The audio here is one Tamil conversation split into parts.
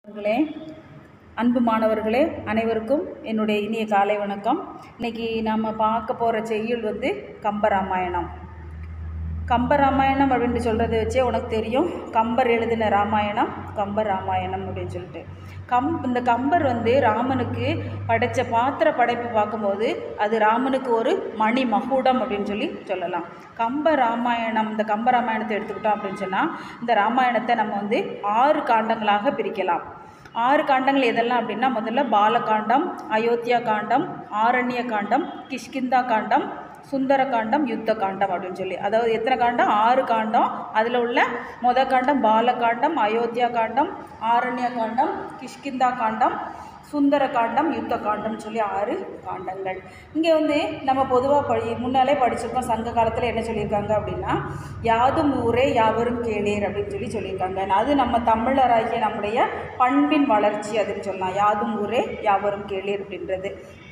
மாணவர்களே அன்பு மாணவர்களே அனைவருக்கும் என்னுடைய இனிய காலை வணக்கம் இன்னைக்கு நாம் பார்க்க போகிற செய்யுள் வந்து கம்பராமாயணம் கம்பராமாயணம் அப்படின்னு சொல்கிறத வச்சே உனக்கு தெரியும் கம்பர் எழுதின ராமாயணம் கம்பர் ராமாயணம் அப்படின்னு சொல்லிட்டு கம் இந்த கம்பர் வந்து ராமனுக்கு படைத்த பாத்திர படைப்பு பார்க்கும்போது அது ராமனுக்கு ஒரு மணி மகுடம் அப்படின்னு சொல்லி சொல்லலாம் கம்ப ராமாயணம் இந்த கம்ப ராமாயணத்தை எடுத்துக்கிட்டோம் அப்படின்னு சொன்னால் இந்த ராமாயணத்தை நம்ம வந்து ஆறு காண்டங்களாக பிரிக்கலாம் ஆறு காண்டங்கள் எதெல்லாம் அப்படின்னா முதல்ல பாலகாண்டம் அயோத்தியா காண்டம் ஆரண்ய காண்டம் கிஷ்கிந்தா காண்டம் சுந்தர காண்டம் யுத்த காண்டம் அப்படின்னு சொல்லி அதாவது எத்தனை காண்டம் ஆறு காண்டம் அதில் உள்ள மொத காண்டம் பாலகாண்டம் அயோத்தியா காண்டம் ஆரண்ய காண்டம் கிஷ்கிந்தா காண்டம் சுந்தர காண்டம் யுத்த காண்டம்னு சொல்லி ஆறு காண்டங்கள் இங்கே வந்து நம்ம பொதுவாக படி முன்னாலே படிச்சிருக்கோம் சங்க காலத்தில் என்ன சொல்லியிருக்காங்க அப்படின்னா யாதும் ஊரே யாவரும் கேளீர் அப்படின்னு சொல்லி சொல்லியிருக்காங்க அது நம்ம தமிழராகிய நம்முடைய பண்பின் வளர்ச்சி அதுன்னு சொல்லலாம் யாதும் ஊரே யாவரும் கேளீர் அப்படின்றது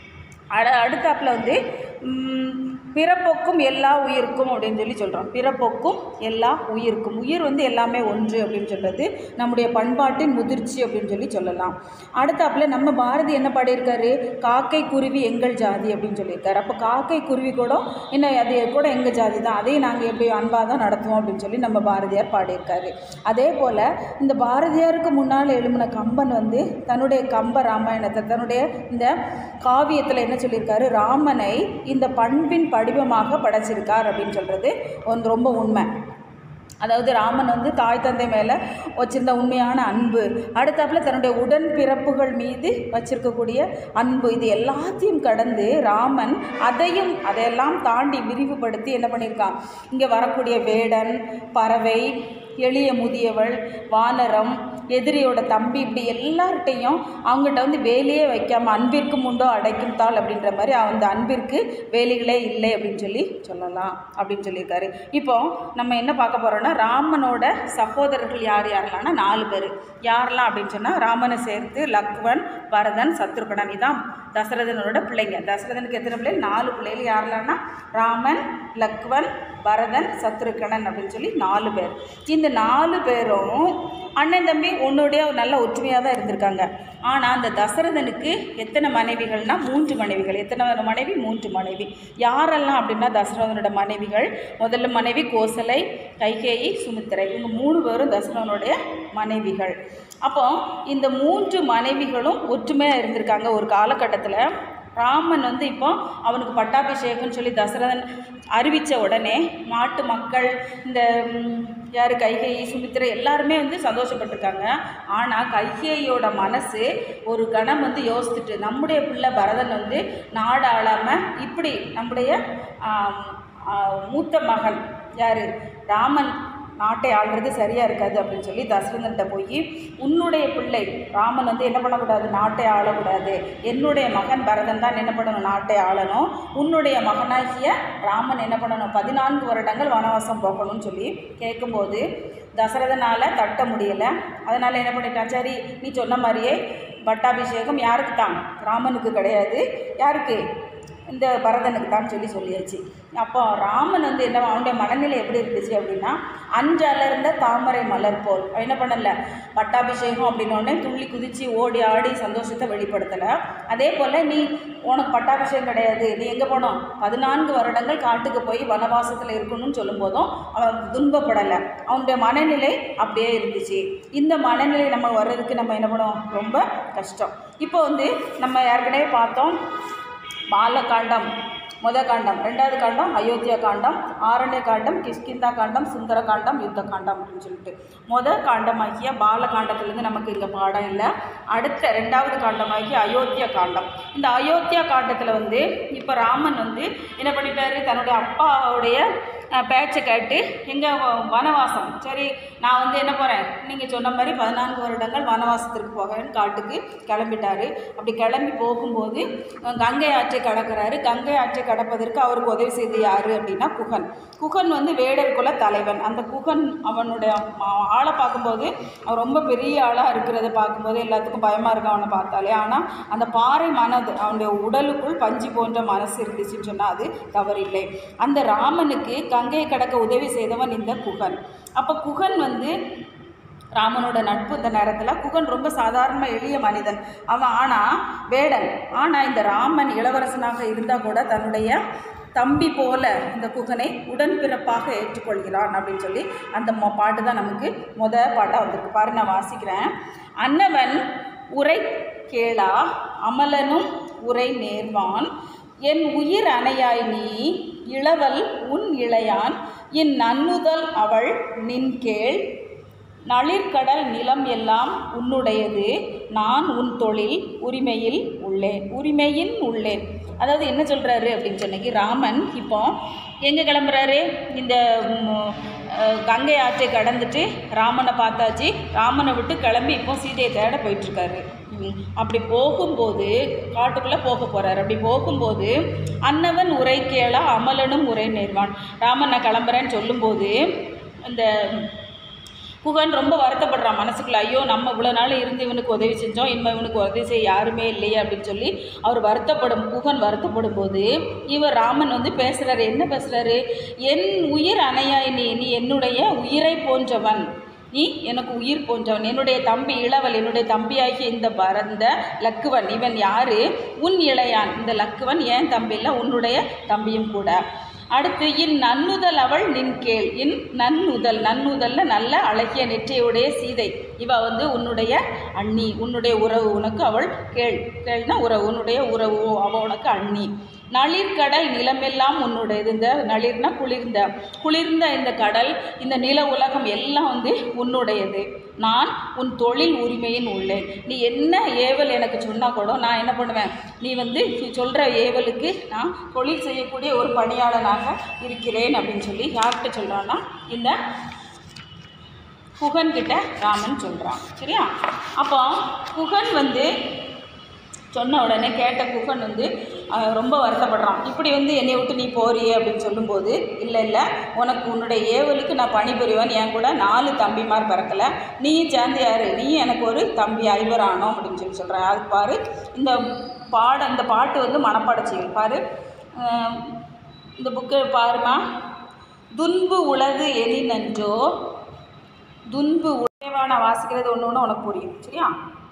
அட அடுத்தாப்பில் வந்து ம், பிறப்பொக்கும் எல்லா உயிருக்கும் அப்படின்னு சொல்லி சொல்கிறோம் பிறப்பொக்கும் எல்லா உயிருக்கும் உயிர் வந்து எல்லாமே ஒன்று அப்படின்னு சொல்கிறது நம்முடைய பண்பாட்டின் முதிர்ச்சி அப்படின்னு சொல்லி சொல்லலாம் அடுத்தாப்பில் நம்ம பாரதி என்ன பாடியிருக்காரு காக்கை குருவி எங்கள் ஜாதி அப்படின்னு சொல்லியிருக்காரு அப்போ காக்கை குருவி கூட என்ன அது கூட எங்கள் ஜாதி தான் அதையும் நாங்கள் எப்படி அன்பாக தான் நடத்துவோம் அப்படின்னு சொல்லி நம்ம பாரதியார் பாடியிருக்காரு அதே போல் இந்த பாரதியாருக்கு முன்னால் எழும்பின கம்பன் வந்து தன்னுடைய கம்ப ராமாயணத்தை தன்னுடைய இந்த காவியத்தில் என்ன சொல்லியிருக்காரு ராமனை இந்த பண்பின் படிவமாக படைச்சிருக்கார் அப்படின்னு சொல்கிறது ஒன்று ரொம்ப உண்மை அதாவது ராமன் வந்து தாய் தந்தை மேலே வச்சிருந்த உண்மையான அன்பு அடுத்தாப்புல தன்னுடைய உடன் பிறப்புகள் மீது வச்சிருக்கக்கூடிய அன்பு இது எல்லாத்தையும் கடந்து ராமன் அதையும் அதையெல்லாம் தாண்டி விரிவுபடுத்தி என்ன பண்ணியிருக்கான் இங்கே வரக்கூடிய வேடன் பறவை எளிய முதியவள் வானரம் எதிரியோட தம்பி இப்படி எல்லார்ட்டையும் அவங்ககிட்ட வந்து வேலையே வைக்காமல் அன்பிற்கும் உண்டோ அடைக்கும் தாள் அப்படின்ற மாதிரி அந்த அன்பிற்கு வேலைகளே இல்லை அப்படின்னு சொல்லி சொல்லலாம் அப்படின்னு சொல்லியிருக்காரு இப்போ நம்ம என்ன பார்க்க போகிறோம்னா ராமனோட சகோதரர்கள் யார் யாரெல்லாம்னா நாலு பேர் யாரெல்லாம் அப்படின்னு சொன்னால் ராமனை சேர்த்து லக்வன் பரதன் சத்ருகணன் இதான் தசரதனோட பிள்ளைங்க தசரதனுக்கு எத்தனை பிள்ளைகள் நாலு பிள்ளைகள் யாரெல்லாம்னா ராமன் லக்வன் பரதன் சத்ருகணன் அப்படின்னு சொல்லி நாலு பேர் இந்த நாலு பேரும் அண்ணன் தம்பி உன்னுடைய நல்ல ஒற்றுமையாக தான் இருந்திருக்காங்க ஆனால் அந்த தசரதனுக்கு எத்தனை மனைவிகள்னா மூன்று மனைவிகள் எத்தனை மனைவி மூன்று மனைவி யாரெல்லாம் அப்படின்னா தசரதனோட மனைவிகள் முதல்ல மனைவி கோசலை கைகேயி சுமித்திரை இவங்க மூணு பேரும் தசரதனுடைய மனைவிகள் அப்போ இந்த மூன்று மனைவிகளும் ஒற்றுமையாக இருந்திருக்காங்க ஒரு காலகட்டத்தில் ராமன் வந்து இப்போ அவனுக்கு பட்டாபிஷேகம்னு சொல்லி தசரதன் அறிவித்த உடனே நாட்டு மக்கள் இந்த ம், யார் கைகேயி சுமித்திரை எல்லாருமே வந்து சந்தோஷப்பட்டிருக்காங்க ஆனால் கைகேயோட மனசு ஒரு கணம் வந்து யோசிச்சுட்டு நம்முடைய பிள்ளை பரதன் வந்து நாடு ஆளாமல் இப்படி நம்முடைய ஆம், ஆ, மூத்த மகன் யார் ராமன் நாட்டை ஆள்றது சரியாக இருக்காது அப்படின்னு சொல்லி தசரதன்கிட்ட போய் உன்னுடைய பிள்ளை ராமன் வந்து என்ன பண்ணக்கூடாது நாட்டை ஆளக்கூடாது என்னுடைய மகன் பரதன் தான் என்ன பண்ணணும் நாட்டை ஆளணும் உன்னுடைய மகனாகிய ராமன் என்ன பண்ணணும் பதினான்கு வருடங்கள் வனவாசம் போகணும்னு சொல்லி கேட்கும்போது தசரதனால் தட்ட முடியலை அதனால் என்ன பண்ணிட்டான் சரி நீ சொன்ன மாதிரியே பட்டாபிஷேகம் யாருக்கு தான் ராமனுக்கு கிடையாது யாருக்கு இந்த பரதனுக்கு தான் சொல்லி சொல்லியாச்சு அப்போ ராமன் வந்து என்ன அவனுடைய மனநிலை எப்படி இருந்துச்சு அப்படின்னா அன்றலர்ந்த தாமரை மலர் போல் அவன் என்ன பண்ணல பட்டாபிஷேகம் அப்படின்னோடனே துள்ளி குதித்து ஓடி ஆடி சந்தோஷத்தை வெளிப்படுத்தலை அதே போல் நீ உனக்கு பட்டாபிஷேகம் கிடையாது நீ எங்கே போனோம் பதினான்கு வருடங்கள் காட்டுக்கு போய் வனவாசத்தில் இருக்கணும்னு சொல்லும்போதும் அவன் துன்பப்படலை அவனுடைய மனநிலை அப்படியே இருந்துச்சு இந்த மனநிலை நம்ம வர்றதுக்கு நம்ம என்ன பண்ணுவோம் ரொம்ப கஷ்டம் இப்போ வந்து நம்ம ஏற்கனவே பார்த்தோம் பாலகாண்டம் முத காண்டம் ரெண்டாவது காண்டம் அயோத்தியா காண்டம் ஆரண்ய காண்டம் கிஷ்கிந்தா காண்டம் சுந்தர காண்டம் யுத்த காண்டம் அப்படின்னு சொல்லிட்டு முத காண்டமாகிய பாலகாண்டத்துலேருந்து நமக்கு இங்கே பாடம் இல்லை அடுத்த ரெண்டாவது காண்டமாகிய அயோத்தியா காண்டம் இந்த அயோத்தியா காண்டத்தில் வந்து இப்போ ராமன் வந்து என்ன பண்ணிட்டாரு தன்னுடைய அப்பாவுடைய அஹ், பேச்சை கேட்டு எங்கே வனவாசம் சரி நான் வந்து என்ன போகிறேன் நீங்கள் சொன்ன மாதிரி பதினான்கு வருடங்கள் வனவாசத்திற்கு போகிறேன்னு காட்டுக்கு கிளம்பிட்டாரு அப்படி கிளம்பி போகும்போது அஹ், கங்கை ஆற்றை கடக்கிறாரு கங்கை ஆற்றை கடப்பதற்கு அவருக்கு உதவி செய்து யார் அப்படின்னா குகன் குகன் வந்து வேடர் குல தலைவன் அந்த குகன் அவனுடைய ம- ஆளை பார்க்கும்போது அவன் ரொம்ப பெரிய ஆளாக இருக்கிறத பார்க்கும்போது எல்லாத்துக்கும் பயமாக இருக்கும் அவனை பார்த்தாலே ஆனால் அந்த பாறை மனது அவனுடைய உடலுக்குள் பஞ்சு போன்ற மனசு இருந்துச்சுன்னு சொன்னால் அது தவறில்லை அந்த ராமனுக்கு கங்கையை கடக்க உதவி செய்தவன் இந்த குகன் அப்போ குகன் வந்து ராமனோட நட்பு இந்த நேரத்தில் குகன் ரொம்ப சாதாரண எளிய மனிதன் அவன் ஆனால் வேடன் ஆனால் இந்த ராமன் இளவரசனாக இருந்தால் கூட தன்னுடைய தம்பி போல இந்த குகனை உடன்பிறப்பாக ஏற்றுக்கொள்கிறான் அப்படின்னு சொல்லி அந்த மொ- பாட்டு தான் நமக்கு முத பாட்டாக வந்திருக்கு பாரு நான் வாசிக்கிறேன் அன்னவன் உரை கேளா அமலனும் உரை நேர்வான் என் உயிர் அணையாய் நீ இளவல் உன் இளையான் என் நன்னுதல் அவள் நின் கேள் நளிர்கடல் நிலம் எல்லாம் உன்னுடையது நான் உன் தொழில் உரிமையில் உள்ளேன் உரிமையின் உள்ளேன் அதாவது என்ன சொல்கிறாரு அப்படின்னு சொன்னக்கு ராமன் இப்போ எங்கே கிளம்புறாரு இந்த ம், அஹ், கங்கை ஆற்றை கடந்துட்டு ராமனை பார்த்தாச்சு ராமனை விட்டு கிளம்பி இப்போ சீதையை தேட போயிட்டுருக்காரு ம், அப்படி போகும்போது காட்டுக்குள்ளே போக போகிறார் அப்படி போகும்போது அன்னவன் உரை கேளா அமலனும் உரை நேர்வான் ராமன் நான் கிளம்புறேன்னு சொல்லும்போது இந்த குகன் ரொம்ப வருத்தப்படுறான் மனசுக்குள்ள ஐயோ நம்ம இவ்வளோ நாள் இருந்து இவனுக்கு உதவி செஞ்சோம் இனிமே இவனுக்கு உதவி செய்ய யாருமே இல்லையே அப்படின்னு சொல்லி அவர் வருத்தப்படும் குகன் வருத்தப்படும் போது இவர் ராமன் வந்து பேசுகிறாரு என்ன பேசுகிறாரு என் உயிர் அணையாய் நீ நீ என்னுடைய உயிரை போன்றவன் நீ எனக்கு உயிர் போன்றவன் என்னுடைய தம்பி இளவல் என்னுடைய தம்பியாகிய இந்த பரந்த லக்குவன் இவன் யாரு உன் இளையான் இந்த லக்குவன் ஏன் தம்பி இல்லை உன்னுடைய தம்பியும் கூட அடுத்து இன் நன்னுதல் அவள் நின் கேள் இன் நன்னுதல் நன்னுதல்ல நல்ல அழகிய நெற்றியுடைய சீதை இவ வந்து உன்னுடைய அண்ணி உன்னுடைய உறவு உனக்கு அவள் கேள் கேள்னா உறவு உன்னுடைய உறவு அவ உனக்கு அண்ணி நளிர்கடல் நிலமெல்லாம் உன்னுடையது இந்த நளிர்னா குளிர்ந்த குளிர்ந்த இந்த கடல் இந்த நில உலகம் எல்லாம் வந்து உன்னுடையது நான் உன் தொழில் உரிமையின் உள்ளேன் நீ என்ன ஏவல் எனக்கு சொன்னா கூட நான் என்ன பண்ணுவேன் நீ வந்து சொல்கிற ஏவலுக்கு நான் தொழில் செய்யக்கூடிய ஒரு பணியாளனாக இருக்கிறேன் அப்படின்னு சொல்லி யார்கிட்ட சொல்கிறான்னா இந்த குகன் கிட்ட ராமன் சொல்கிறான் சரியா அப்போ குகன் வந்து சொன்ன உடனே கேட்ட குகன் வந்து அஹ், ரொம்ப வருத்தப்படுறான் இப்படி வந்து என்னை விட்டு நீ போறியே அப்படின்னு சொல்லும்போது இல்லை இல்லை உனக்கு உன்னுடைய ஏவலுக்கு நான் பணிபுரிவேன் என் கூட நாலு தம்பிமார் பிறக்கல நீயும் சேர்ந்து யாரு நீயும் எனக்கு ஒரு தம்பி ஐவரானோம் அப்படின்னு சொல்லி சொல்கிறேன் அது பாரு இந்த பாட இந்த பாட்டு வந்து மனப்பாட செய்யும் பாரு அஹ், இந்த புக்கு பாருமா துன்பு உளது எனினன்றோ துன்பு உழைவா நான் வாசிக்கிறது ஒன்று ஒன்று உனக்கு புரியும் சரியா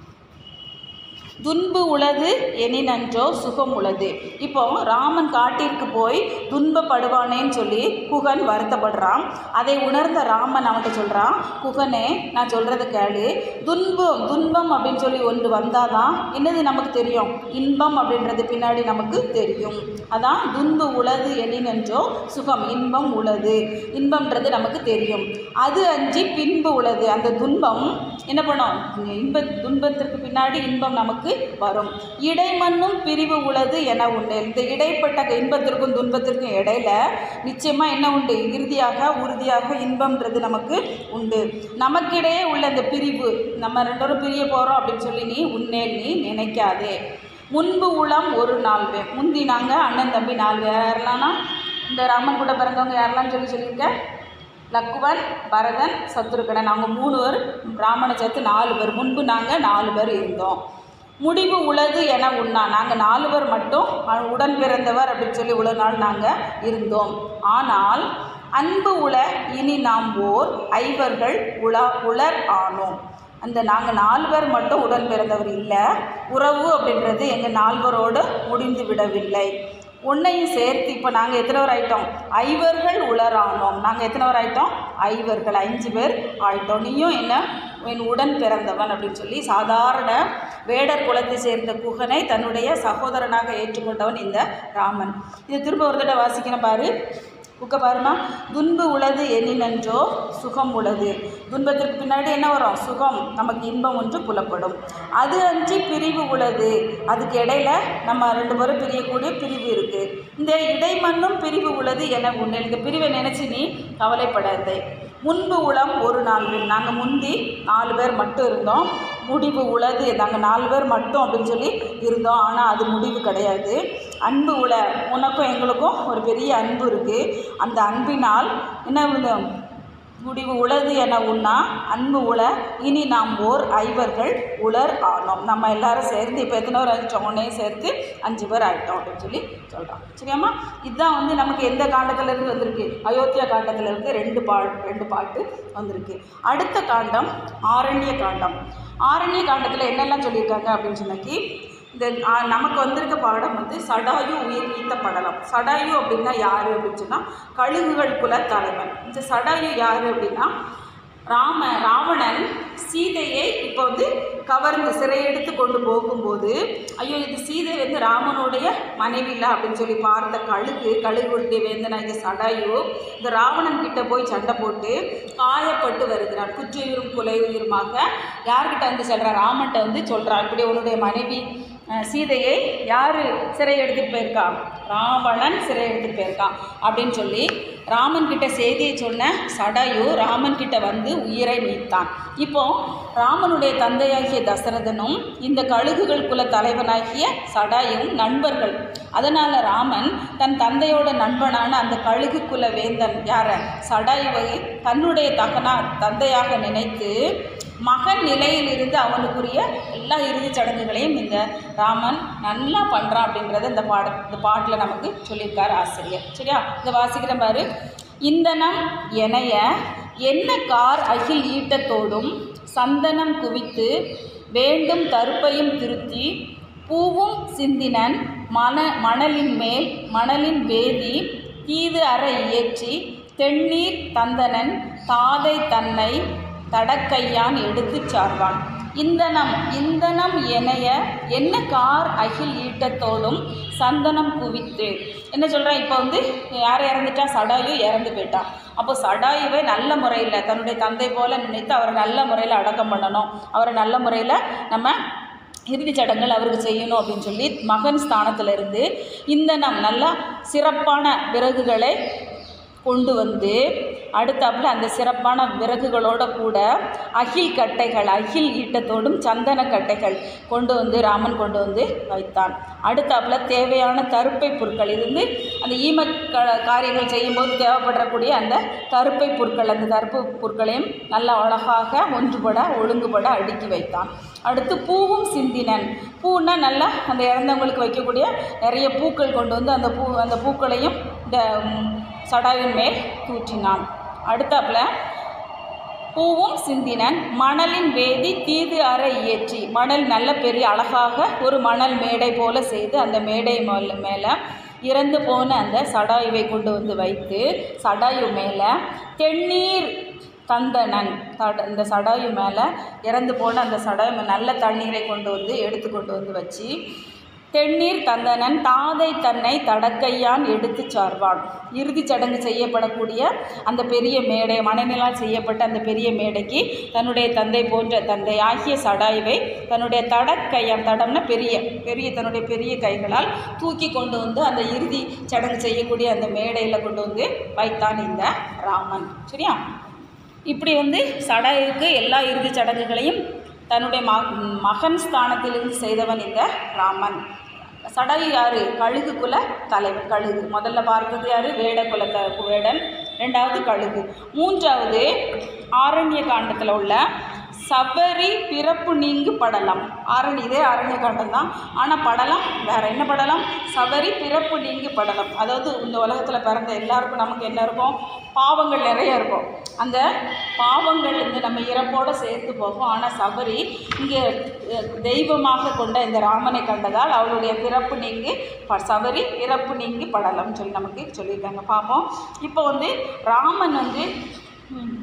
துன்பு உளது எனினன்றோ சுகம் உளது இப்போ ராமன் காட்டிற்கு போய் துன்பப்படுவானேன்னு சொல்லி குகன் வருத்தப்படுறான் அதை உணர்ந்த ராமன் அவன்கிட்ட சொல்கிறான் குகனே நான் சொல்கிறத கேளு துன்பம் துன்பம் அப்படின்னு சொல்லி ஒன்று வந்தாதான் என்னது நமக்கு தெரியும் இன்பம் அப்படின்றது பின்னாடி நமக்கு தெரியும் அதான் துன்பு உளது எனினன்றோ சுகம் இன்பம் உளது இன்பம்ன்றது நமக்கு தெரியும் அது அஞ்சி பின்பு உளது அந்த துன்பம் என்ன பண்ணும் இன்ப துன்பத்திற்கு பின்னாடி இன்பம் நமக்கு வரும் இடைமண்ணும் பிரிவு உளது என உண்டு இந்த இடைப்பட்ட இன்பத்திற்கும் துன்பத்திற்கும் இடையில நிச்சயமா என்ன உண்டு இறுதியாக உறுதியாக இன்பம்ன்றது நமக்கு உண்டு நமக்கிடையே உள்ள இந்த பிரிவு நம்ம ரெண்டு பேரும் பிரிய போகிறோம் அப்படின்னு சொல்லி நீ உன்னேல் நீ நினைக்காதே முன்பு உளம் ஒரு நாள் வே முந்தி நாங்கள் அண்ணன் தம்பி நாலு பேர் யாரெல்லாம்னா இந்த ராமன் கூட பிறந்தவங்க யாரெல்லாம் சொல்லி சொல்லியிருக்கேன் லக்குவன் பரதன் சத்ருகடன் அவங்க மூணு பேர் ராமனை சேர்த்து நாலு பேர் முன்பு நாங்கள் நாலு பேர் இருந்தோம் முடிவு உளது என உண்ணா நாங்கள் நாலு பேர் மட்டும் அ- உடன் பிறந்தவர் அப்படின்னு சொல்லி இவ்வளோ நாள் நாங்கள் இருந்தோம் ஆனால் அன்பு உள இனி நாம் ஓர் ஐவர்கள் உள உலர் ஆனோம் அந்த நாங்கள் நாலு பேர் மட்டும் உடன் பிறந்தவர் இல்லை உறவு அப்படின்றது எங்கள் நால்வரோடு முடிந்து விடவில்லை உன்னையும் சேர்த்து இப்போ நாங்கள் எத்தனை பேர் ஆயிட்டோம் ஐவர்கள் உளரானோம் நாங்கள் எத்தனை பேர் ஆயிட்டோம் ஐவர்கள் அஞ்சு பேர் ஆயிட்டோம் நீயும் என்ன என் உடன் பிறந்தவன் அப்படின்னு சொல்லி சாதாரண வேடர் குலத்தை சேர்ந்த குகனை தன்னுடைய சகோதரனாக ஏற்றுக்கொண்டவன் இந்த ராமன் இதை திரும்ப ஒரு தடவை வாசிக்கிறேன் பாரு புக்க பாருமா துன்பு உளது எண்ணினன்றோ சுகம் உளது துன்பத்திற்கு பின்னாடி என்ன வரும் சுகம் நமக்கு இன்பம் ஒன்று புலப்படும் அது அன்றி பிரிவு உளது அதுக்கு இடையில நம்ம ரெண்டு பேரும் பிரியக்கூடிய பிரிவு இருக்குது இந்த இடைமண்ணும் பிரிவு உளது என உன்னை இந்த பிரிவை நினச்சி நீ கவலைப்படாதே முன்பு உளம் ஒரு நாள் நாங்கள் முந்தி நாலு பேர் மட்டும் இருந்தோம் முடிவு உளது நாங்கள் நாலு பேர் மட்டும் அப்படின்னு சொல்லி இருந்தோம் ஆனால் அது முடிவு கிடையாது அன்பு உள உனக்கும் எங்களுக்கும் ஒரு பெரிய அன்பு இருக்குது அந்த அன்பினால் என்ன வந்து முடிவு உளது என உண்ணா அன்பு உள இனி நாம் ஓர் ஐவர்கள் உலர் ஆனோம் நம்ம எல்லாரும் சேர்ந்து இப்போ எத்தனை பேர் ஆகிட்டோம் உடனே சேர்த்து அஞ்சு பேர் ஆகிட்டோம் அப்படின்னு சொல்லி சொல்கிறோம் சரியாம்மா இதுதான் வந்து நமக்கு எந்த காண்டத்துல இருந்து வந்திருக்கு அயோத்தியா காண்டத்துல இருந்து ரெண்டு பா ரெண்டு பாட்டு வந்திருக்கு அடுத்த காண்டம் ஆரண்ய காண்டம் ஆரண்ய காண்டத்தில் என்னெல்லாம் சொல்லியிருக்காங்க அப்படின்னு சொன்னாக்கி இந்த ஆ, நமக்கு வந்திருக்க பாடம் வந்து சடாயு உயிர் நீத்த படலம் சடாயு அப்படின்னா யார் அப்படின்னு சொன்னால் கழுகுகள் குல தலைவன் இந்த சடாயு யார் அப்படின்னா ராம ராவணன் சீதையை இப்போ வந்து கவர்ந்து சிறையெடுத்து கொண்டு போகும்போது ஐயோ இது சீதை வந்து ராமனுடைய மனைவி இல்லை அப்படின்னு சொல்லி பார்த்த கழுகு கழுகுடைய வேந்தனாகிய சடாயு இந்த ராவணன் கிட்ட போய் சண்டை போட்டு காயப்பட்டு வருகிறான் குற்றுயிரும் கொலை உயிருமாக யார்கிட்ட வந்து சொல்கிறான் ராமன்ட்ட வந்து சொல்கிறான் இப்படி உன்னுடைய மனைவி அஹ், சீதையை யார் சிறை எடுத்துகிட்டு போயிருக்கான் ராவணன் சிறை எடுத்துகிட்டு போயிருக்கான் அப்படின்னு சொல்லி ராமன் கிட்ட செய்தியை சொன்ன சடாயு ராமன் கிட்ட வந்து உயிரை நீத்தான் இப்போ ராமனுடைய தந்தையாகிய தசரதனும் இந்த கழுகுகள் குல தலைவனாகிய சடாயும் நண்பர்கள் அதனால் ராமன் தன் தந்தையோட நண்பனான அந்த கழுகு குல வேந்தன் யார சடாயுவை தன்னுடைய தகனா தந்தையாக நினைத்து மகன் நிலையிலிருந்து அவனுக்குரிய எல்லா இறுதிச் சடங்குகளையும் இந்த ராமன் நல்லா பண்ணுறான் அப்படின்றத இந்த பாட இந்த பாட்டில் நமக்கு சொல்லியிருக்காரு ஆசிரியர் சரியா இந்த வாசிக்கிறேன் பாரு இந்தனம் எனைய என்ன கார் அகில் ஈட்டத்தோடும் சந்தனம் குவித்து வேண்டும் தருப்பையும் திருத்தி பூவும் சிந்தினன் மண மணலின் மேல் மணலின் வேதி தீது அற இயற்றி தென்னீர் தந்தனன் தாதை தன்னை தடக்கையான் எடுத்துச் சார்வான் இந்தனம் இந்தனம் எனைய என்ன கார் அகில் ஈட்டத்தோடும் சந்தனம் குவித்து என்ன சொல்கிறேன் இப்போ வந்து யார் இறந்துட்டா சடாயு இறந்து போயிட்டான் அப்போ சடாயுவை நல்ல முறையில் தன்னுடைய தந்தை போல நினைத்து அவரை நல்ல முறையில் அடக்கம் பண்ணணும் அவரை நல்ல முறையில் நம்ம இறுதிச் சடங்குகள் அவருக்கு செய்யணும் அப்படின்னு சொல்லி மகன் ஸ்தானத்துல இருந்து இந்த நம் நல்ல சிறப்பான விறகுகளை கொண்டு வந்து அடுத்தாப்புல அந்த சிறப்பான விறகுகளோட கூட அகில் கட்டைகள் அகில் ஈட்டத்தோடும் சந்தன கட்டைகள் கொண்டு வந்து ராமன் கொண்டு வந்து வைத்தான் அடுத்தாப்புல தேவையான தருப்பை பொருட்கள் இது வந்து அந்த ஈம க காரியங்கள் செய்யும்போது தேவைப்படக்கூடிய அந்த தருப்பை பொருட்கள் அந்த தருப்பு பொருட்களையும் நல்லா அழகாக ஒன்றுபட ஒழுங்குபட அடுக்கி வைத்தான் அடுத்து பூவும் சிந்தினன் பூன்னா நல்லா அந்த இறந்தவங்களுக்கு வைக்கக்கூடிய நிறைய பூக்கள் கொண்டு வந்து அந்த பூ அந்த பூக்களையும் இந்த ம், சடாவின் மேல் தூற்றினான் அடுத்தாப்புல பூவும் சிந்தினன் மணலின் வேதி தீது அற இயற்றி மணல் நல்ல பெரிய அழகாக ஒரு மணல் மேடை போல செய்து அந்த மேடை மேல மேலே இறந்து போன அந்த சடாயுவை கொண்டு வந்து வைத்து சடாயு மேலே தென்னீர் தந்தனன் தட இந்த சடாயு மேலே இறந்து போன அந்த சடாயு மேல நல்ல தண்ணீரை கொண்டு வந்து எடுத்து கொண்டு வந்து வச்சு தென்னீர் தந்தனன் தாதை தன்னை தடக்கையான் எடுத்துச் சார்வான் இறுதிச் சடங்கு செய்யப்படக்கூடிய அந்த பெரிய மேடை மணநிலால் செய்யப்பட்ட அந்த பெரிய மேடைக்கு தன்னுடைய தந்தை போன்ற தந்தை ஆகிய சடாயுவை தன்னுடைய தடக்கையான் தடம்னா பெரிய பெரிய தன்னுடைய பெரிய கைகளால் தூக்கி கொண்டு வந்து அந்த இறுதி சடங்கு செய்யக்கூடிய அந்த மேடையில் கொண்டு வந்து வைத்தான் இந்த ராமன் சரியா இப்படி வந்து சடாயுக்கு எல்லா இறுதிச் சடங்குகளையும் தன்னுடைய ம மகன் ஸ்தானத்திலிருந்து செய்தவன் இந்த ராமன் சடாயு யாரு கழுகு குல தலைவன் கழுகு முதல்ல பார்த்தது யாரு வேட குல த வேடன் ரெண்டாவது கழுகு மூன்றாவது ஆரண்ய காண்டத்தில் உள்ள சபரி பிறப்பு நீங்கு படலம் ஆரணி இதே ஆரண்ய காண்டம் தான் ஆனால் படலம் வேற என்ன படலம் சபரி பிறப்பு நீங்கு படலம் அதாவது இந்த உலகத்தில் பிறந்த எல்லாருக்கும் நமக்கு என்ன இருக்கும் பாவங்கள் நிறைய இருக்கும் அந்த பாவங்கள் வந்து நம்ம இறப்போடு சேர்த்து போகும் ஆனால் சபரி இங்கே அஹ், தெய்வமாக கொண்ட இந்த ராமனை கண்டதால் அவளுடைய பிறப்பு நீங்கி ப- சபரி பிறப்பு நீங்கி படலம்னு சொல்லி நமக்கு சொல்லியிருக்காங்க பார்ப்போம் இப்போ வந்து ராமன் வந்து ம்,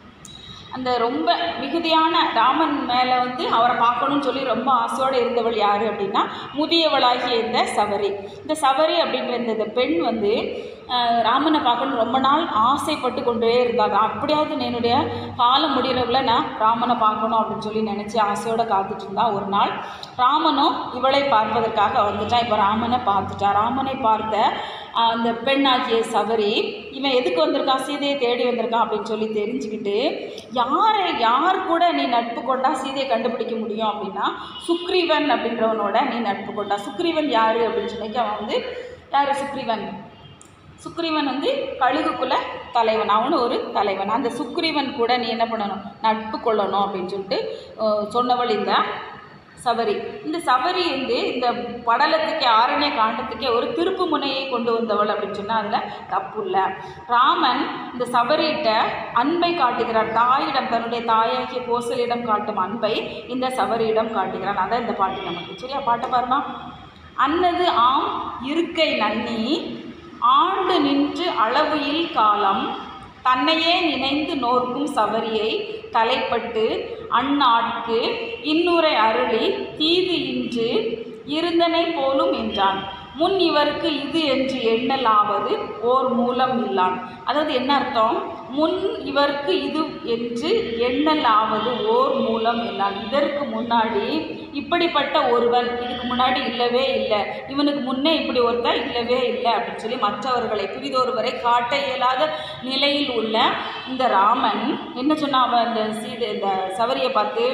அந்த ரொம்ப மிகுதியான ராமன் மேலே வந்து அவரை பார்க்கணும்னு சொல்லி ரொம்ப ஆசையோடு இருந்தவள் யார் அப்படின்னா முதியவளாகிய இந்த சபரி இந்த சபரி அப்படின்ற இந்த இந்த பெண் வந்து அஹ், ராமனை பார்க்கணும் ரொம்ப நாள் ஆசைப்பட்டு கொண்டே இருந்தாங்க அப்படியாவது என்னுடைய காலம் முடிகிறவங்கள நான் ராமனை பார்க்கணும் அப்படின்னு சொல்லி நினச்சி ஆசையோடு காத்துட்டு இருந்தா ஒரு நாள் ராமனும் இவளை பார்ப்பதற்காக வந்துட்டான் இப்போ ராமனை பார்த்துட்டா ராமனை பார்த்த அஹ், அந்த பெண்ணாகிய சபரி இவன் எதுக்கு வந்திருக்கான் சீதையை தேடி வந்திருக்கான் அப்படின்னு சொல்லி தெரிஞ்சுக்கிட்டு யாரை யார் கூட நீ நட்பு கொண்டா சீதையை கண்டுபிடிக்க முடியும் அப்படின்னா சுக்ரீவன் அப்படின்றவனோட நீ நட்பு கொண்டா சுக்ரீவன் யார் அப்படின்னு சொல்லி அவன் வந்து யார் சுக்ரீவன் சுக்ரீவன் வந்து கழுகுக்குள்ள தலைவன் அவனும் ஒரு தலைவன் அந்த சுக்ரீவன் கூட நீ என்ன பண்ணணும் நட்பு கொள்ளணும் அப்படின்னு சொல்லிட்டு அஹ், சொன்னவள் இந்த சபரி இந்த சபரி வந்து இந்த படலத்துக்கே ஆரண்ய காண்டத்துக்கே ஒரு திருப்பு முனையை கொண்டு வந்தவள் அப்படின்னு சொன்னால் அதில் தப்பு இல்லை ராமன் இந்த சபரியிட்ட அன்பை காட்டுகிறார் தாயிடம் தன்னுடைய தாயாகிய கோசலிடம் காட்டும் அன்பை இந்த சபரியிடம் காட்டுகிறான் அதான் இந்த பாட்டு நமக்கு சரியா பாட்டை பாருமா அன்னது ஆம் இருக்கை நன்னி ஆண்டு நின்று அளவுயில் காலம் தன்னையே நினைந்து நோர்க்கும் சவரியை தலைப்பட்டு அந்நாட்கு இன்னுரை அருளி தீது இன்று இருந்தனை போலும் என்றான் முன் இவருக்கு இது என்று எண்ணலாவது ஓர் மூலம் இல்லான் அதாவது என்ன அர்த்தம் முன் இவருக்கு இது என்று எண்ணலாவது ஓர் மூலம் இல்லான் இதற்கு முன்னாடி இப்படிப்பட்ட ஒருவன் இதுக்கு முன்னாடி இல்லவே இல்லை இவனுக்கு முன்னே இப்படி ஒருத்தன் இல்லவே இல்லை அப்படின்னு சொல்லி மற்றவர்களை பிரிதொருவரை காட்ட இயலாத நிலையில் உள்ள இந்த ராமன் என்ன சொன்னான் அவன் இந்த சீதை இந்த சவரியை பார்த்து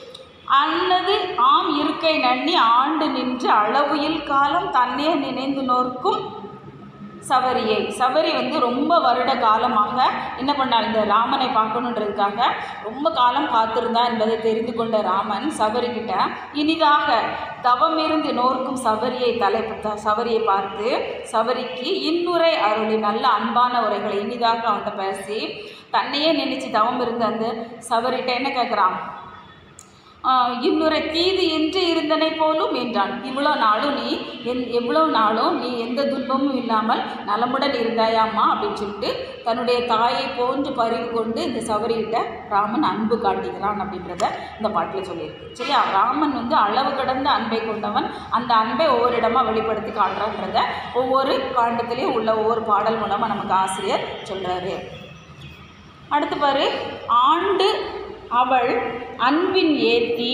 அல்லது ஆம் இருக்கை நன்னி ஆண்டு நின்று அளவுயில் காலம் தன்னே நினைந்து நோர்க்கும் சவரியை சவரி வந்து ரொம்ப வருட காலமாக என்ன பண்ணாள் இந்த ராமனை பார்க்கணுன்றதுக்காக ரொம்ப காலம் காத்திருந்தா என்பதை தெரிந்து கொண்ட ராமன் சவரிக்கிட்ட இனிதாக தவமிருந்து நோர்க்கும் சவரியை தலை சவரியை பார்த்து சவரிக்கு இன்னுரை அருளி நல்ல அன்பான உரைகளை இனிதாக அவன்கிட்ட பேசி தன்னையே நினைச்சு தவம் இருந்த அந்த சவரிட்ட என்ன கேட்குறான் ஆஹ் இன்னொரு தீது என்று இருந்தனை போலும் என்றான் இவ்வளோ நாளும் நீ என் எவ்வளோ நாளும் நீ எந்த துன்பமும் இல்லாமல் நலமுடன் இருந்தாயாம்மா அப்படின்னு சொல்லிட்டு தன்னுடைய தாயை போன்று பறிவு கொண்டு இந்த சவரியிட்ட ராமன் அன்பு காட்டுகிறான் அப்படின்றத இந்த பாட்டில் சொல்லியிருக்கு சரியா ராமன் வந்து அளவு கடந்த அன்பை கொண்டவன் அந்த அன்பை ஒவ்வொரு இடமா வெளிப்படுத்தி காட்டுறான்றத ஒவ்வொரு காண்டத்திலையும் உள்ள ஒவ்வொரு பாடல் மூலமாக நமக்கு ஆசிரியர் சொல்கிறாரு அடுத்து பாரு ஆண்டு அவள் அன்பின் ஏத்தி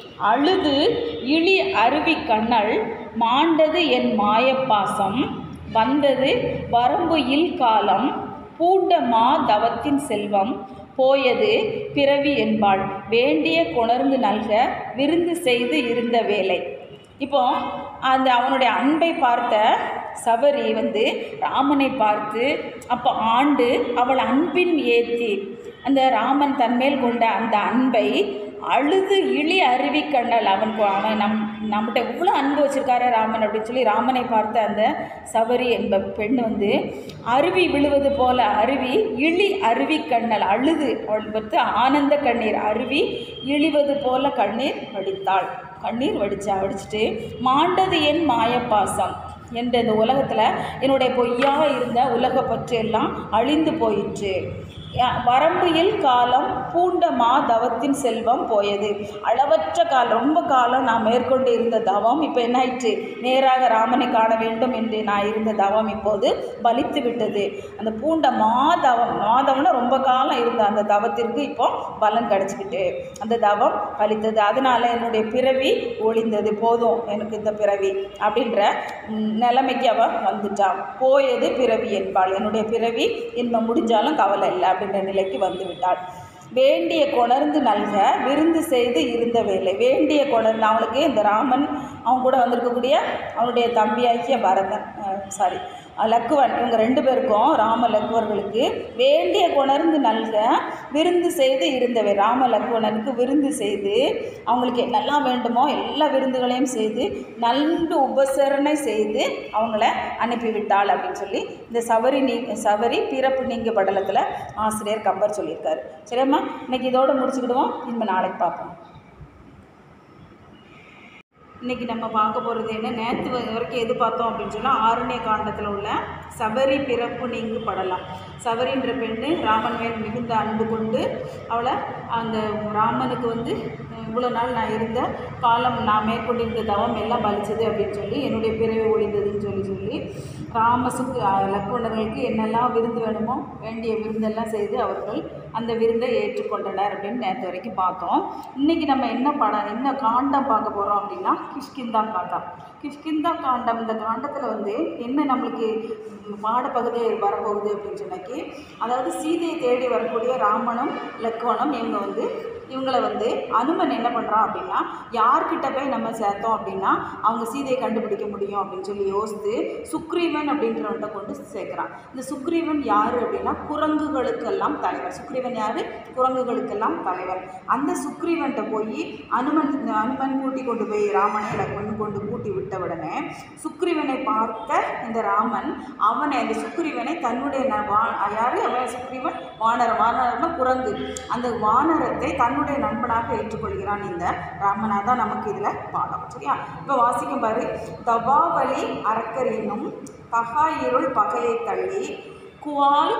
அழுது இழி அருவி கண்ணல் மாண்டது என் மாயப்பாசம் வந்தது வரம்பு இல் காலம் பூண்ட மா தவத்தின் செல்வம் போயது பிறவி என்பாள் வேண்டிய கொணர்ந்து நல்க விருந்து செய்து இருந்த வேலை இப்போ அந்த அவனுடைய அன்பை பார்த்த சபரி வந்து ராமனை பார்த்து அப்போ ஆண்டு அவள் அன்பின் ஏத்தி அந்த ராமன் தன்மேல் கொண்ட அந்த அன்பை அழுது இழி அருவி கண்ணல் அவன் கொ- அவன் நம் நம்மகிட்ட இவ்வளோ அன்பு வச்சிருக்காரு ராமன் அப்படின்னு சொல்லி ராமனை பார்த்த அந்த சபரி என்ப பெண் வந்து அருவி விழுவது போல அருவி இழி அருவி கண்ணல் அழுது அவள் வந்து ஆனந்த கண்ணீர் அருவி இழிவது போல கண்ணீர் வடித்தாள் கண்ணீர் வடிச்சா வடிச்சிட்டு மாண்டது என் மாயப்பாசம் என்ற இந்த உலகத்தில் என்னுடைய பொய்யா இருந்த உலக பற்று எல்லாம் அழிந்து போயிற்று யா- வரம்பியில் காலம் பூண்ட மா தவத்தின் செல்வம் போயது அளவற்ற காலம் ரொம்ப காலம் நான் மேற்கொண்டு இருந்த தவம் இப்போ என்ன ஆயிற்று நேராக ராமனை காண வேண்டும் என்று நான் இருந்த தவம் இப்போது பலித்து விட்டது அந்த பூண்ட மாதவம் மாதவம்னா ரொம்ப காலம் இருந்த அந்த தவத்திற்கு இப்போ பலன் கிடச்சிக்கிட்டு அந்த தவம் பலித்தது அதனால என்னுடைய பிறவி ஒளிந்தது போதும் எனக்கு இந்த பிறவி அப்படின்ற ம், நிலைமைக்கு அவ வந்துட்டான் போயது பிறவி என்பாள் என்னுடைய பிறவி இன்பம் முடிஞ்சாலும் கவலை இல்லை அப்படின்ற நிலைக்கு வந்து விட்டாள் வேண்டிய கொணர்ந்து நல்க விருந்து செய்து இருந்த வேலை வேண்டிய கொணர்ந்து அவனுக்கு இந்த ராமன் அவன் கூட வந்திருக்கக்கூடிய அவனுடைய தம்பியாகிய பரதன் சாரி லக்குவன் இவங்க ரெண்டு பேருக்கும் ராம லக்குவர்களுக்கு வேண்டிய கொணர்ந்து நல்க விருந்து செய்து இருந்தவை ராம லக்குவனனுக்கு விருந்து செய்து அவங்களுக்கு என்னெல்லாம் வேண்டுமோ எல்லா விருந்துகளையும் செய்து நன்கு உபசரணை செய்து அவங்கள அனுப்பிவிட்டாள் அப்படின்னு சொல்லி இந்த சவரி நீ சவரி பிறப்பு நீங்க படலத்தில் ஆசிரியர் கம்பர் சொல்லியிருக்காரு சரியாம்மா இன்னைக்கு இதோட முடிச்சுக்கிடுவோம் இனிமே நாளைக்கு பார்ப்போம் இன்னைக்கு நம்ம பார்க்க போகிறது என்ன நேற்று வரைக்கும் எது பார்த்தோம் அப்படின்னு சொன்னால் ஆரண்ய காண்டத்தில் உள்ள சபரி பிறப்பு நீங்கு படலாம் சபரின்ற பெண்ணு ராமன் மேல் மிகுந்த அன்பு கொண்டு அவளை அந்த ராமனுக்கு வந்து இவ்வளோ நாள் நான் இருந்த காலம் நான் மேற்கொண்டிருந்த தவம் எல்லாம் பலிச்சது அப்படின்னு சொல்லி என்னுடைய பிறவி ஒழிந்ததுன்னு சொல்லி சொல்லி ராமசுக்கு லக்குவணர்களுக்கு என்னெல்லாம் விருந்து வேணுமோ வேண்டிய விருந்தெல்லாம் செய்து அவர்கள் அந்த விருந்தை ஏற்றுக்கொண்டனர் அப்படின்னு நேற்று வரைக்கும் பார்த்தோம் இன்றைக்கி நம்ம என்ன படம் என்ன காண்டம் பார்க்க போகிறோம் அப்படின்னா கிஷ்கிந்தா காண்டம் கிஷ்கிந்தா காண்டம் இந்த காண்டத்தில் வந்து என்ன நம்மளுக்கு பாடப்பகுதி வரப்போகுது அப்படின்னு சொன்னாக்கி அதாவது சீதையை தேடி வரக்கூடிய ராமனும் லக்வனும் இவங்க வந்து இவங்களை வந்து அனுமன் என்ன பண்ணுறான் அப்படின்னா யார்கிட்ட போய் நம்ம சேர்த்தோம் அப்படின்னா அவங்க சீதையை கண்டுபிடிக்க முடியும் அப்படின்னு சொல்லி யோசித்து சுக்ரீவன் அப்படின்றவன்ட்ட கொண்டு சேர்க்குறான் இந்த சுக்ரீவன் யார் அப்படின்னா குரங்குகளுக்கெல்லாம் தலைவர் சுக்ரீவன் யார் குரங்குகளுக்கெல்லாம் தலைவர் அந்த சுக்ரீவன்கிட்ட போய் அனுமன் அனுமன் கூட்டி கொண்டு போய் ராமனை லக்மன் கொண்டு கூட்டி விட்ட உடனே சுக்ரீவனை பார்த்த இந்த ராமன் அவனை அந்த சுக்ரீவனை தன்னுடைய ந- வா யார் அவன் சுக்ரீவன் வானரம் வானரம்னா குரங்கு அந்த வானரத்தை தன்னுடைய நண்பனாக ஏற்றுக்கொள்கிறான் இந்த ராமனா தான் நமக்கு இதில் பாடம் சரியா இப்போ வாசிக்கும் பாரு தபாவலி அரக்கர் என்னும் பகா இருள் பகையை தள்ளி குவால்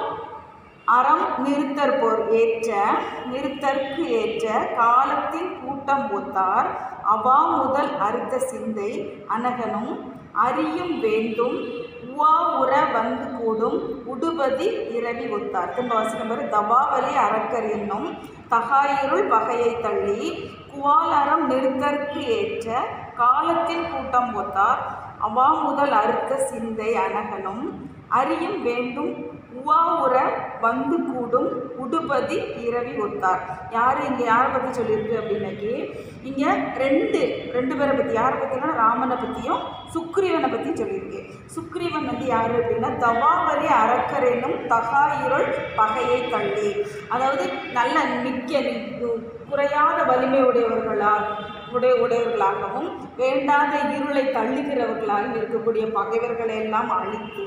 அறம் நிறுத்தற் போர் ஏற்ற நிறுத்தற்கு ஏற்ற காலத்தின் கூட்டம் ஒத்தார் அவா முதல் அறுத்த சிந்தை அனகனும் அறியும் வேண்டும் உவா உற வந்து கூடும் உடுபதி இரவி ஒத்தார் திரும்ப வாசிக்கும் பாரு தபாவலி அரக்கர் என்னும் தகாயிருள் பகையை தள்ளி குவாலரம் நிறுத்தற்கு ஏற்ற காலத்தின் கூட்டம் ஒத்தார் அவா முதல் அறுத்த சிந்தை அனகனும் அறியும் வேண்டும் உவா உற வந்து கூடும் உடுபதி இரவி ஒத்தார் யார் இங்கே யாரை பற்றி சொல்லியிருக்கு அப்படின்னாக்கி இங்கே ரெண்டு ரெண்டு பேரை பற்றி யாரை பற்றினா ராமனை பற்றியும் சுக்ரீவனை பற்றியும் சொல்லியிருக்கு சுக்ரீவன் வந்து யார் அப்படின்னா தவாவலி அரக்கர் என்னும் தகாயிருள் பகையை தள்ளி அதாவது நல்ல மிக்க நி- குறையாத வலிமை உடையவர்களா உடைய உடையவர்களாகவும் வேண்டாத இருளை தள்ளுகிறவர்களாகவும் இருக்கக்கூடிய பகைவர்களை எல்லாம் அழித்து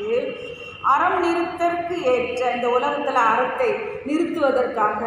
அறம் நிறுத்தற்கு ஏற்ற இந்த உலகத்தில் அறத்தை நிறுத்துவதற்காக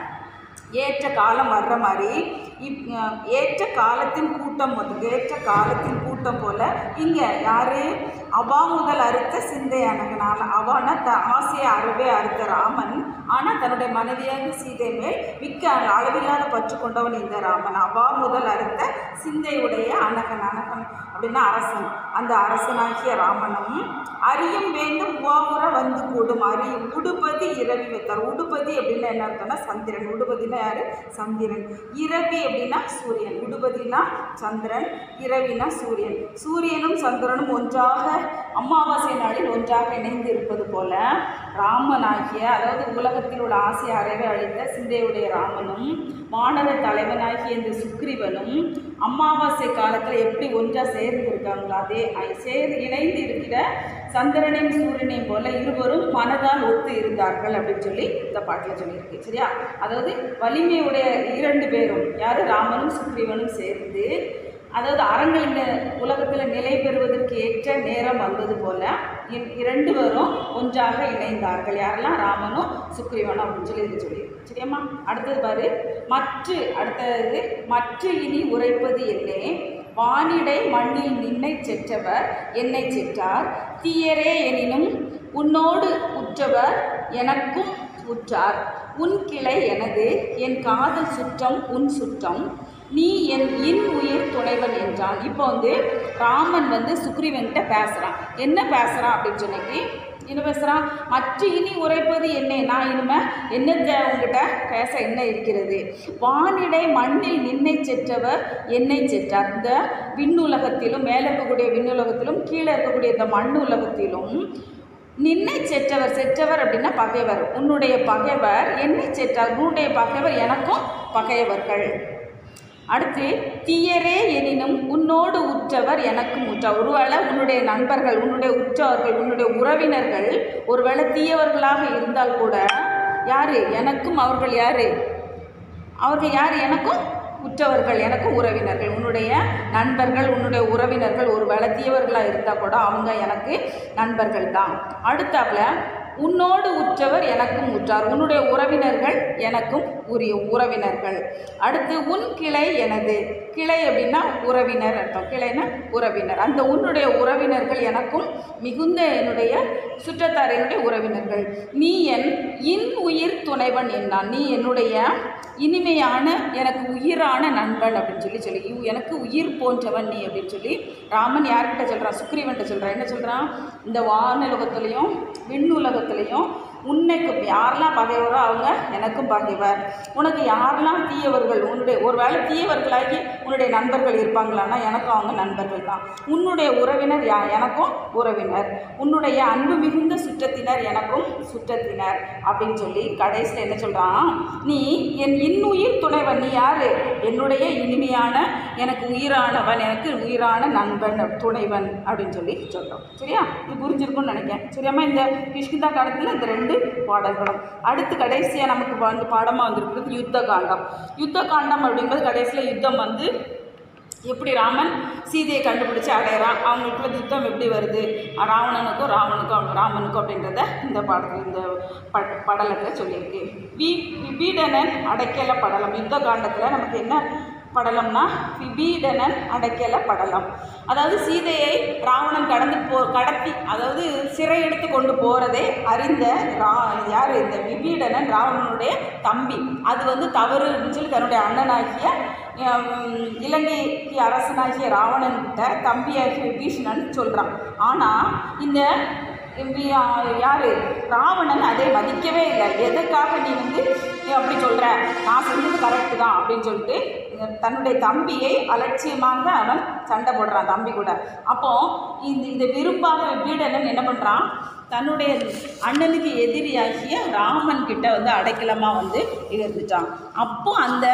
ஏற்ற காலம் வர்ற மாதிரி இப் அஹ் ஏற்ற காலத்தின் கூட்டம் வந்து ஏற்ற காலத்தின் கூட்டம் போல இங்கே யாரு அவா முதல் அறுத்த சிந்தை அணகனால அவானா த ஆசையை அறவே அறுத்த ராமன் ஆனால் தன்னுடைய மனைவியாக சீதை மேல் மிக்க அளவில்லாத பற்று கொண்டவன் இந்த ராமன் அவா முதல் அறுத்த சிந்தையுடைய அனகன் அனகன் அப்படின்னா அரசன் அந்த அரசனாகிய ராமனும் அறியும் வேண்டும் உவாவுற வந்து கூடும் அறி உடுபதி இரவி வைத்தார் உடுபதி அப்படின்னா என்ன அர்த்தம்னா சந்திரன் உடுபதினா யாரு சந்திரன் இரவி அப்படின்னா சூரியன் உடுபதினா சந்திரன் இரவினா சூரியன் சூரியனும் சந்திரனும் ஒன்றாக அமாவாசை நாளில் ஒன்றாக இணைந்து இருப்பது போல ராமனாகிய அதாவது உலகத்தில் உள்ள ஆசை அறவே அழித்த சிந்தையுடைய ராமனும் வானர தலைவனாகிய இந்த சுக்ரீவனும் அமாவாசை காலத்தில் எப்படி ஒன்றாக சேர்ந்து இருக்காங்களோ அதே ஐ- சேர் இணைந்து இருக்கிற சந்திரனையும் சூரியனையும் போல இருவரும் மனதால் ஒத்து இருந்தார்கள் அப்படின்னு சொல்லி இந்த பாட்டில் சொல்லியிருக்கு சரியா அதாவது வலிமையுடைய இரண்டு பேரும் யார் ராமனும் சுக்ரீவனும் சேர்ந்து அதாவது அரங்கள் இந்த உலகத்தில் நிலை பெறுவதற்கு ஏற்ற நேரம் வந்தது போல இ- இரண்டு பேரும் ஒன்றாக இணைந்தார்கள் யாரெல்லாம் ராமனும் சுக்ரீவனும் அப்படின்னு சொல்லி இது சொல்லி சரியாம்மா அடுத்தது பாரு மற்ற அடுத்தது மற்ற இனி உரைப்பது என்னே வானிடை மண்ணில் நின்னை செற்றவர் என்னை செற்றார் தீயரே எனினும் உன்னோடு உற்றவர் எனக்கும் உற்றார் உன் கிளை எனது என் காதல் சுற்றம் உன் சுற்றம் நீ என் இன் உயிர் துணைவன் என்றான் இப்போ வந்து ராமன் வந்து சுக்ரீவன்கிட்ட பேசுகிறான் என்ன பேசுகிறான் அப்படின்னு சொன்னி என்ன பேசுகிறான் மற்ற இனி உரைப்பது என்ன நான் இனிமே என்னத்தை உங்ககிட்ட பேச என்ன இருக்கிறது வானிடை மண்ணில் நின்னை செற்றவர் என்னை செற்றார் இந்த விண்ணுலகத்திலும் மேலே இருக்கக்கூடிய விண்ணுலகத்திலும் கீழே இருக்கக்கூடிய இந்த மண் உலகத்திலும் நின்னை செற்றவர் செற்றவர் அப்படின்னா பகைவர் உன்னுடைய பகைவர் என்னை செற்றார் உன்னுடைய பகைவர் எனக்கும் பகையவர்கள் அடுத்து தீயரே எனினும் உன்னோடு உற்றவர் எனக்கும் உற்றார் ஒருவேளை உன்னுடைய நண்பர்கள் உன்னுடைய உற்றவர்கள் உன்னுடைய உறவினர்கள் ஒருவேளை தீயவர்களாக இருந்தால் கூட யாரு எனக்கும் அவர்கள் யாரு அவர்கள் யார் எனக்கும் உற்றவர்கள் எனக்கும் உறவினர்கள் உன்னுடைய நண்பர்கள் உன்னுடைய உறவினர்கள் ஒரு தீயவர்களாக இருந்தால் கூட அவங்க எனக்கு நண்பர்கள் தான் அடுத்தாப்புல உன்னோடு உற்றவர் எனக்கும் உற்றார் உன்னுடைய உறவினர்கள் எனக்கும் உரிய உறவினர்கள் அடுத்து உன் கிளை எனது கிளை அப்படின்னா உறவினர் அர்த்தம் கிளைன்னா உறவினர் அந்த உன்னுடைய உறவினர்கள் எனக்கும் மிகுந்த என்னுடைய சுற்றத்தார் என்னுடைய உறவினர்கள் நீ என் இன் உயிர் துணைவன் என்னான் நீ என்னுடைய இனிமையான எனக்கு உயிரான நண்பன் அப்படின்னு சொல்லி சொல்லி இவ் எனக்கு உயிர் போன்றவன் நீ அப்படின்னு சொல்லி ராமன் யார்கிட்ட சொல்கிறான் சுக்ரீவன்கிட்ட சொல்கிறான் என்ன சொல்கிறான் இந்த வானுலகத்துலேயும் விண்ணுலகத்துலேயும் உன்னைக்கு யாரெல்லாம் பகைவரோ அவங்க எனக்கும் பகைவர் உனக்கு யாரெல்லாம் தீயவர்கள் உன்னுடைய ஒருவேளை தீயவர்களாகி உன்னுடைய நண்பர்கள் இருப்பாங்களான்னா எனக்கும் அவங்க நண்பர்கள் தான் உன்னுடைய உறவினர் யா எனக்கும் உறவினர் உன்னுடைய அன்பு மிகுந்த சுற்றத்தினர் எனக்கும் சுற்றத்தினர் அப்படின்னு சொல்லி கடைசியில் என்ன சொல்கிறான் நீ என் இன்னுயிர் துணைவன் நீ யார் என்னுடைய இனிமையான எனக்கு உயிரானவன் எனக்கு உயிரான நண்பன் துணைவன் அப்படின்னு சொல்லி சொல்கிறோம் சரியா இது புரிஞ்சிருக்கும்னு நினைக்கிறேன் சரியாம்மா இந்த கிஷ்கிந்தா காலத்தில் இந்த ரெண்டு பாடல்களும் அடுத்து கடைசியாக நமக்கு வந்து பாடமாக வந்திருக்கிறது யுத்த காண்டம் யுத்த காண்டம் அப்படிங்கிறது கடைசியில் யுத்தம் வந்து எப்படி ராமன் சீதையை கண்டுபிடிச்சு அடையிறான் அவங்களுக்குள்ள யுத்தம் எப்படி வருது ராவணனுக்கும் ராவனுக்கும் ராமனுக்கும் அப்படின்றத இந்த பாடத்தில் இந்த ப படலத்தில் சொல்லியிருக்கு வி விபீடனன் அடைக்கல படலம் யுத்த காண்டத்தில் நமக்கு என்ன படலம்னா விபீடனன் அடைக்கல படலம் அதாவது சீதையை ராவணன் கடந்து போ கடத்தி அதாவது சிறை எடுத்து கொண்டு போகிறதே அறிந்த ரா யார் இந்த விபீடனன் ராவணனுடைய தம்பி அது வந்து தவறு அப்படின்னு சொல்லி தன்னுடைய அண்ணனாகிய ஹம், இலங்கைக்கு அரசனாகிய ராவணன்கிட்ட தம்பியாகிய விபீஷணன் சொல்கிறான் ஆனால் இந்த இவ்வி- யா- யாரு ராவணன் அதை மதிக்கவே இல்லை எதுக்காக நீ வந்து நீ அப்படி சொல்கிற நான் செஞ்சது கரெக்டு தான் அப்படின்னு சொல்லிட்டு அஹ் தன்னுடைய தம்பியை அலட்சியமாக அவன் சண்டை போடுறான் தம்பி கூட அப்போ இந்த இதை விரும்பாத வீடனன் என்ன பண்ணுறான் தன்னுடைய அண்ணனுக்கு எதிரியாகிய ராமன் கிட்ட வந்து அடைக்கலமாக வந்து இருந்துட்டான் அப்போ அந்த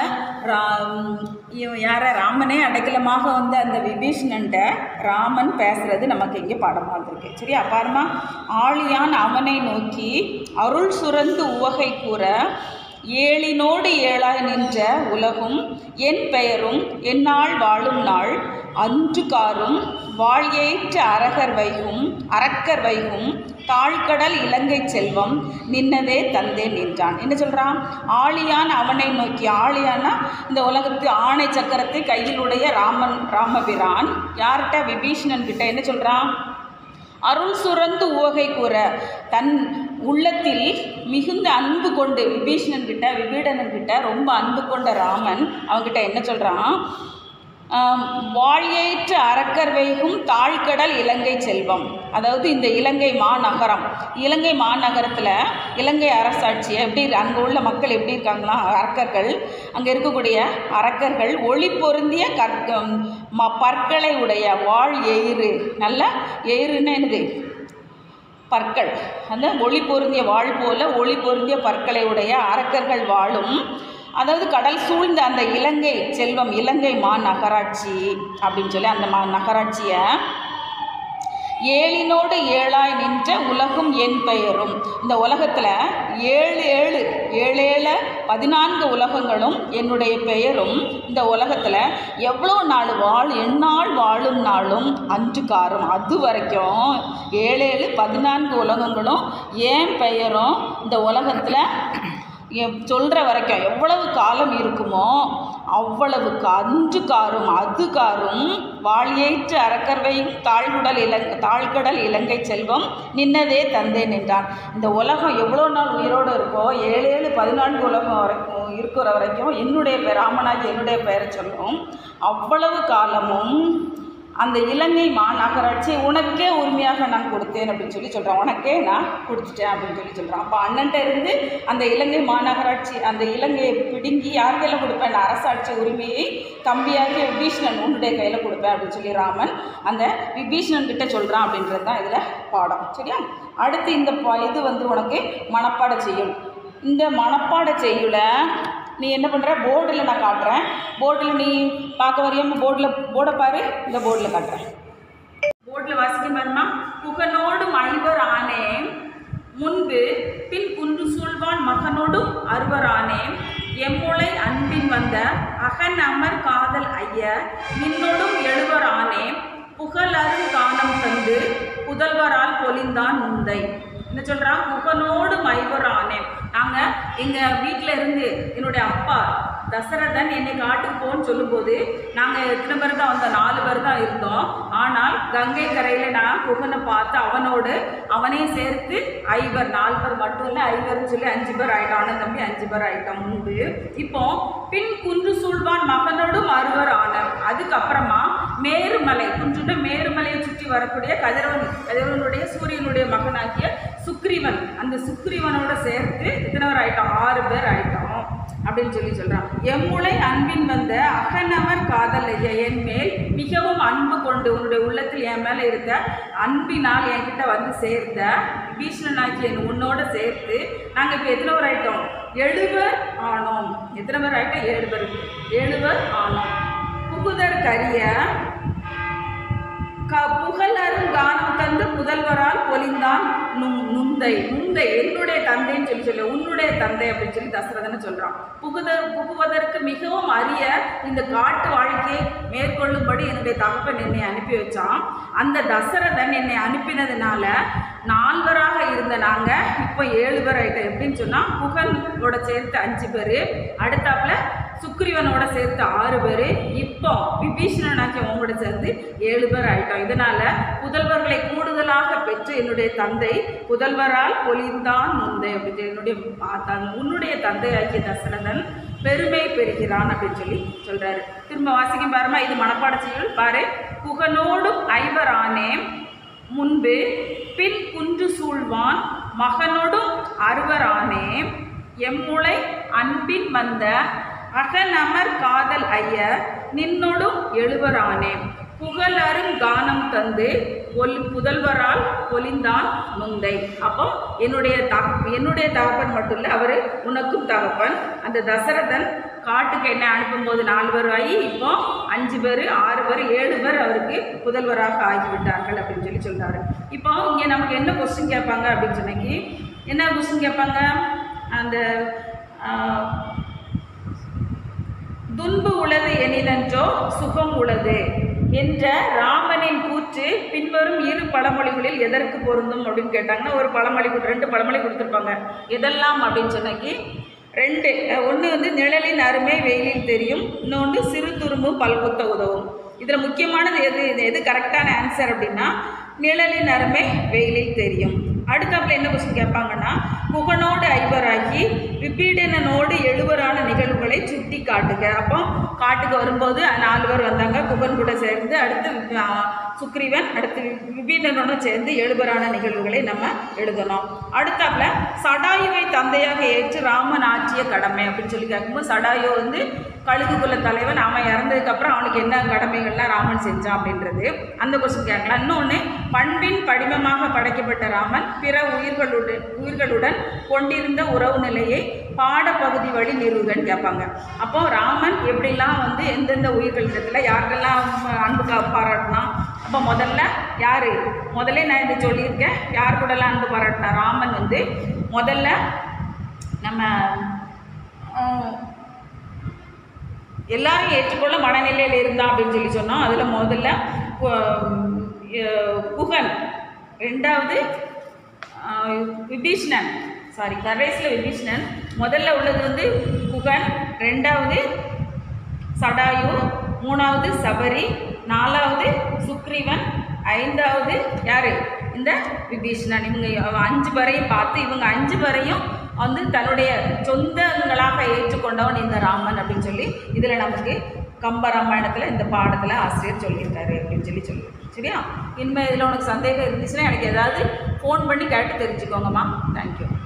ரா- இவன் யார ராமனே அடைக்கலமாக வந்த அந்த விபீஷணன்ட்ட ராமன் பேசுறது நமக்கு இங்கே பாடமாக வந்திருக்கு சரியா பாருமா ஆழியான் அவனை நோக்கி அருள் சுரந்து உவகை கூற ஏழினோடு ஏழாய் நின்ற உலகும் என் பெயரும் எந்நாள் வாழும் நாள் அன்று காரும் வாழ்யேற்ற அரகர் வைகும் அரக்கர் வைகும் தாழ்கடல் இலங்கை செல்வம் நின்னதே தந்தே நின்றான் என்ன சொல்கிறான் ஆழியான் அவனை நோக்கி ஆழியானா இந்த உலகத்து ஆணை சக்கரத்தை கையிலுடைய ராமன் ராமபிரான் யார்கிட்ட விபீஷணன் கிட்ட என்ன சொல்கிறான் அருள் சுரந்து உவகை கூற தன் உள்ளத்தில் மிகுந்த அன்பு கொண்டு விபீஷணன் கிட்ட விபீடனன் கிட்ட ரொம்ப அன்பு கொண்ட ராமன் அவன்கிட்ட என்ன சொல்கிறான் வாழியேற்ற அரக்கர் வைகும் தாழ்கடல் இலங்கை செல்வம் அதாவது இந்த இலங்கை மாநகரம் இலங்கை மாநகரத்தில் இலங்கை அரசாட்சியை எப்படி அங்கே உள்ள மக்கள் எப்படி இருக்காங்களா அரக்கர்கள் அங்கே இருக்கக்கூடிய அரக்கர்கள் ஒளி பொருந்திய கற்க ம பற்களை உடைய வாழ் எயிறு நல்ல எயிறுன்னு என்னது பற்கள் அந்த ஒளி பொருந்திய வாழ் போல ஒளி பொருந்திய பற்களை உடைய அரக்கர்கள் வாழும் அதாவது கடல் சூழ்ந்த அந்த இலங்கை செல்வம் இலங்கை மா நகராட்சி அப்படின்னு சொல்லி அந்த மா நகராட்சியை ஏழினோடு ஏழாய் நின்ற உலகும் என் பெயரும் இந்த உலகத்தில் ஏழு ஏழு ஏழு ஏழு பதினான்கு உலகங்களும் என்னுடைய பெயரும் இந்த உலகத்தில் எவ்வளோ நாள் வாழ் எந்நாள் வாழும் நாளும் அன்று காரும் அது வரைக்கும் ஏழு ஏழு பதினான்கு உலகங்களும் என் பெயரும் இந்த உலகத்தில் சொல்கிற வரைக்கும் எவ்வளவு காலம் இருக்குமோ அவ்வளவுக்கு அன்று காரும் அது காரும் வாழியேற்று அரக்கர்வையும் தாழ்குடல் இலங் தாழ்கடல் இலங்கை செல்வம் நின்னதே தந்தே நின்றான் இந்த உலகம் எவ்வளோ நாள் உயிரோடு இருக்கோ ஏழு ஏழு பதினான்கு உலகம் வரைக்கும் இருக்கிற வரைக்கும் என்னுடைய பெயர் ராமனாகி என்னுடைய பெயரை சொல்லும் அவ்வளவு காலமும் அந்த இலங்கை மாநகராட்சி உனக்கே உரிமையாக நான் கொடுத்தேன் அப்படின்னு சொல்லி சொல்கிறான் உனக்கே நான் கொடுத்துட்டேன் அப்படின்னு சொல்லி சொல்கிறான் அப்போ அண்ணன்ட்ட இருந்து அந்த இலங்கை மாநகராட்சி அந்த இலங்கையை பிடுங்கி யார் கையில் கொடுப்பேன் அந்த அரசாட்சி உரிமையை தம்பியாகிய விபீஷணன் உன்னுடைய கையில் கொடுப்பேன் அப்படின்னு சொல்லி ராமன் அந்த விபீஷணன் கிட்ட சொல்கிறான் அப்படின்றது தான் இதில் பாடம் சரியா அடுத்து இந்த ப- இது வந்து உனக்கு மனப்பாட செய்யும் இந்த மனப்பாட செய்யுளை நீ என்ன பண்ணுற போர்டில் நான் காட்டுறேன் போர்டில் நீ பார்க்க வரையாம போர்டில் போர்டை பாரு இந்த போர்டில் காட்டுறேன் போர்டில் வாசிக்க பாருமா புகனோடும் ஐவர் ஆனேன் முன்பு பின் குன்று சூழ்வான் மகனோடும் அறுவரானேன் எம்முளை அன்பின் வந்த அகன் அமர் காதல் ஐய நின்னோடும் எழுவரானே புகழரும் காணம் தந்து புதல்வரால் பொலிந்தான் முந்தை என்ன சொல்கிறான் புகனோடு மைவரானேன் நாங்கள் எங்கள் வீட்டில் இருந்து என்னுடைய அப்பா தசரதன் என்னை காட்டுக்கு போன்னு சொல்லும்போது நாங்கள் எத்தனை பேர் தான் வந்தோம் நாலு பேர் தான் இருந்தோம் ஆனால் கங்கை கரையில் நான் குகனை பார்த்து அவனோடு அவனே சேர்த்து ஐவர் நாலு பேர் மட்டும் இல்லை ஐவர்னு சொல்லி அஞ்சு பேர் ஆயிட்டோம் அண்ணன் தம்பி அஞ்சு பேர் ஆயிட்டோம் முன்பு இப்போ பின் குன்று சூழ்வான் மகனோடும் அறுவர் ஆனர் அதுக்கப்புறமா மேருமலை குன்றுட மேருமலையை சுற்றி வரக்கூடிய கதிரவன் கதிரவனுடைய சூரியனுடைய மகனாகிய சுக்கிர சுக்ரீவன் அந்த சுக்ரீவனோட சேர்த்து எத்தனை பேர் ஆயிட்டோம் ஆறு பேர் ஆயிட்டோம் அப்படின்னு சொல்லி சொல்றான் எம்முளை அன்பின் வந்த அகநமர் காதல் ஐயா என் மேல் மிகவும் அன்பு கொண்டு உன்னுடைய உள்ளத்தில் என் மேல இருந்த அன்பினால் என்கிட்ட வந்து சேர்ந்த பீஷ்ணனாக்கி என் உன்னோட சேர்த்து நாங்க இப்ப எத்தனை பேர் ஆயிட்டோம் எழுவர் ஆனோம் எத்தனை பேர் ஆயிட்டோம் ஏழு பேர் எழுவர் ஆனோம் புகுதர் கரிய க புகழரும் கானம் தந்து புதல்வரால் பொலிந்தான் நும் நுந்தை நுந்தை என்னுடைய தந்தைன்னு சொல்லி சொல்லி உன்னுடைய தந்தை அப்படின்னு சொல்லி தசரதன்னு சொல்றான் புகுதர் புகுவதற்கு மிகவும் அரிய இந்த காட்டு வாழ்க்கையை மேற்கொள்ளும்படி என்னுடைய தகப்பன் என்னை அனுப்பி வச்சான் அந்த தசரதன் என்னை அனுப்பினதுனால நால்வராக இருந்த நாங்க இப்போ ஏழு பேர் ஆயிட்டோம் எப்படின்னு சொன்னா புகழோட சேர்த்து அஞ்சு பேர் அடுத்தாப்புல சுக்ரீவனோட சேர்த்து ஆறு பேர் இப்போ விபீஷணனாக்கி அவங்களோட சேர்ந்து ஏழு பேர் ஆயிட்டோம் இதனால புதல்வர்களை கூடுதலாக பெற்று என்னுடைய தந்தை புதல்வரால் பொலிந்தான் முந்தை அப்படின்னு சொல்லி என்னுடைய ஆ, தன்- உன்னுடைய தந்தையாகிய தசரதன் பெருமை பெறுகிறான் அப்படின்னு சொல்லி சொல்றாரு திரும்ப வாசிக்கும் பாருமா இது மனப்பாட செய்யுள் பாரு புகனோடும் ஐவரானே முன்பு பின் குன்று சூழ்வான் மகனோடும் அறுவரானே எம்முளை அன்பின் வந்த அகநமர் காதல் ஐய நின்னோடும் எழுவரானே புகழரும் கானம் தந்து பொல் புதல்வரால் பொலிந்தான் முந்தை அப்போ என்னுடைய தக என்னுடைய தகப்பன் மட்டும் இல்லை அவர் உனக்கும் தகப்பன் அந்த தசரதன் காட்டுக்கு என்ன அனுப்பும்போது நாலு பேர் ஆகி இப்போ அஞ்சு பேர் ஆறு பேர் ஏழு பேர் அவருக்கு புதல்வராக ஆகிவிட்டார்கள் அப்படின்னு சொல்லி சொல்றாரு இப்போ இங்கே நமக்கு என்ன கொஸ்டின் கேட்பாங்க அப்படின்னு சொன்னக்கி என்ன கொஸ்டின் கேட்பாங்க அந்த ஆஹ், துன்பு உளது எனிலன்றோ சுகம் உளது என்ற ராமனின் கூற்று பின்வரும் இரு பழமொழிகளில் எதற்கு பொருந்தும் அப்படின்னு கேட்டாங்கன்னா ஒரு பழமொழி கொடு- ரெண்டு பழமொழி கொடுத்துருப்பாங்க எதெல்லாம் அப்படின்னு சொன்னக்கி ரெண்டு ஒன்று வந்து நிழலின் அருமை வெயிலில் தெரியும் இன்னொன்று சிறு துரும்பும் பல்குத்த உதவும் இதில் முக்கியமானது எது இது எது கரெக்டான ஆன்சர் அப்படின்னா நிழலின் அருமை வெயிலில் தெரியும் அடுத்தாப்புல என்ன கொஸ்டின் கேட்பாங்கன்னா புகனோடு ஐவராகி விபீடனனோடு எழுவரான நிகழ்வுகளை சுட்டி காட்டுக அப்போ காட்டுக்கு வரும்போது நாலு பேர் வந்தாங்க குகன் கூட சேர்ந்து அடுத்து ஆ, சுக்ரீவன் அடுத்து வி- விபீடனோட சேர்ந்து எழுபரான நிகழ்வுகளை நம்ம எழுதணும் அடுத்தாப்புல சடாயுவை தந்தையாக ஏற்று ராமன் ஆற்றிய கடமை அப்படின்னு சொல்லி கேட்கும்போது சடாயு வந்து கழுகு குல தலைவன் அவன் இறந்ததுக்கப்புறம் அவனுக்கு என்ன கடமைகள்லாம் ராமன் செஞ்சான் அப்படின்றது அந்த கொஸ்டின் கேட்கலாம் இன்னொன்று பண்பின் படிமமாக படைக்கப்பட்ட ராமன் பிற உயிர்களுடன் உயிர்களுடன் கொண்டிருந்த உறவு நிலையை பாடப்பகுதி வழி நிறுவுகன்னு கேட்பாங்க அப்போ ராமன் எப்படிலாம் வந்து எந்தெந்த உயிர்களிடத்தில் யாருக்கெல்லாம் அன்பு கா பாராட்டினா அப்போ முதல்ல யார் முதல்ல நான் இதை சொல்லியிருக்கேன் யார் கூடலாம் அன்பு பாராட்டினா ராமன் வந்து முதல்ல நம்ம ஆஹ், எல்லாரும் ஏற்றுக்கொள்ள மனநிலையில் இருந்தான் அப்படின்னு சொல்லி சொன்னோம் அதில் முதல்ல கு- அஹ் குகன் ரெண்டாவது ஆஹ், விபீஷ்ணன் சாரி கடைசியில் விபீஷ்ணன் முதல்ல உள்ளது வந்து குகன் ரெண்டாவது சடாயு மூணாவது சபரி நாலாவது சுக்ரீவன் ஐந்தாவது யாரு இந்த விபீஷ்ணன் இவங்க அஞ்சு பேரையும் பார்த்து இவங்க அஞ்சு பேரையும் வந்து தன்னுடைய சொந்தங்களாக ஏற்றுக்கொண்டவன் இந்த ராமன் அப்படின்னு சொல்லி இதில் நமக்கு கம்பராமாயணத்தில் இந்த பாடத்தில் ஆசிரியர் சொல்லியிருக்காரு அப்படின்னு சொல்லி சொல்லி சரியா இனிமேல் இதில் உனக்கு சந்தேகம் இருந்துச்சுன்னா எனக்கு ஏதாவது ஃபோன் பண்ணி கேட்டு தெரிஞ்சுக்கோங்கம்மா தேங்க்யூ